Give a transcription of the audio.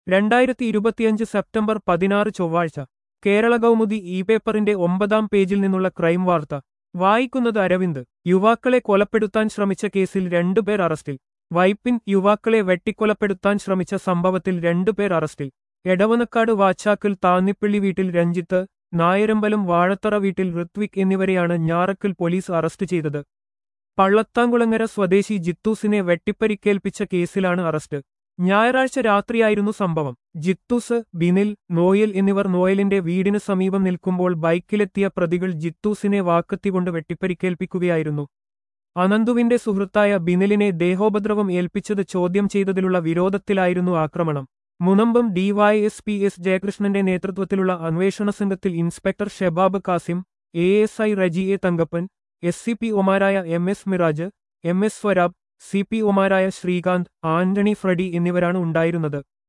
രണ്ടായിരത്തി ഇരുപത്തിയഞ്ച് സെപ്റ്റംബർ പതിനാറ് ചൊവ്വാഴ്ച കേരള കൗമുദി ഇ പേപ്പറിന്റെ ഒമ്പതാം പേജിൽ നിന്നുള്ള ക്രൈം വാർത്ത വായിക്കുന്നത് അരവിന്ദ് യുവാക്കളെ കൊലപ്പെടുത്താൻ ശ്രമിച്ച കേസിൽ രണ്ടുപേർ അറസ്റ്റിൽ വൈപ്പിൻ യുവാക്കളെ വെട്ടിക്കൊലപ്പെടുത്താൻ ശ്രമിച്ച സംഭവത്തിൽ രണ്ടുപേർ അറസ്റ്റിൽ എടവനക്കാട് വാച്ചാക്കൽ താന്നിപ്പള്ളി വീട്ടിൽ രഞ്ജിത്ത് നായരമ്പലം വാഴത്തറ വീട്ടിൽ ഋത്വിക് എന്നിവരെയാണ് ഞാറക്കൽ പോലീസ് അറസ്റ്റ് ചെയ്തത് പള്ളത്താങ്കുളങ്ങര സ്വദേശി ജിത്തൂസിനെ വെട്ടിപ്പരിക്കേൽപ്പിച്ച കേസിലാണ് അറസ്റ്റ് ഞായറാഴ്ച രാത്രിയായിരുന്നു സംഭവം ജിത്തൂസ് ബിനിൽ നോയൽ എന്നിവർ നോയലിന്റെ വീടിന് സമീപം നിൽക്കുമ്പോൾ ബൈക്കിലെത്തിയ പ്രതികൾ ജിത്തൂസിനെ വാക്കത്തികൊണ്ട് വെട്ടിപ്പരിക്കേൽപ്പിക്കുകയായിരുന്നു അനന്തുവിന്റെ സുഹൃത്തായ ബിനിലിനെ ദേഹോപദ്രവം ഏൽപ്പിച്ചത് ചോദ്യം ചെയ്തതിലുള്ള വിരോധത്തിലായിരുന്നു ആക്രമണം മുനമ്പം ഡിവൈഎസ്പി എസ് ജയകൃഷ്ണന്റെ നേതൃത്വത്തിലുള്ള അന്വേഷണ സംഘത്തിൽ inspector Shebab Kasim A S I Reji A Thankappan S C P ഒമാരായ M S Miraj M S Swarab C P ഒമാരായ ശ്രീകാന്ത് ആന്റണി ഫ്രഡി എന്നിവരാണ് ഉണ്ടായിരുന്നത്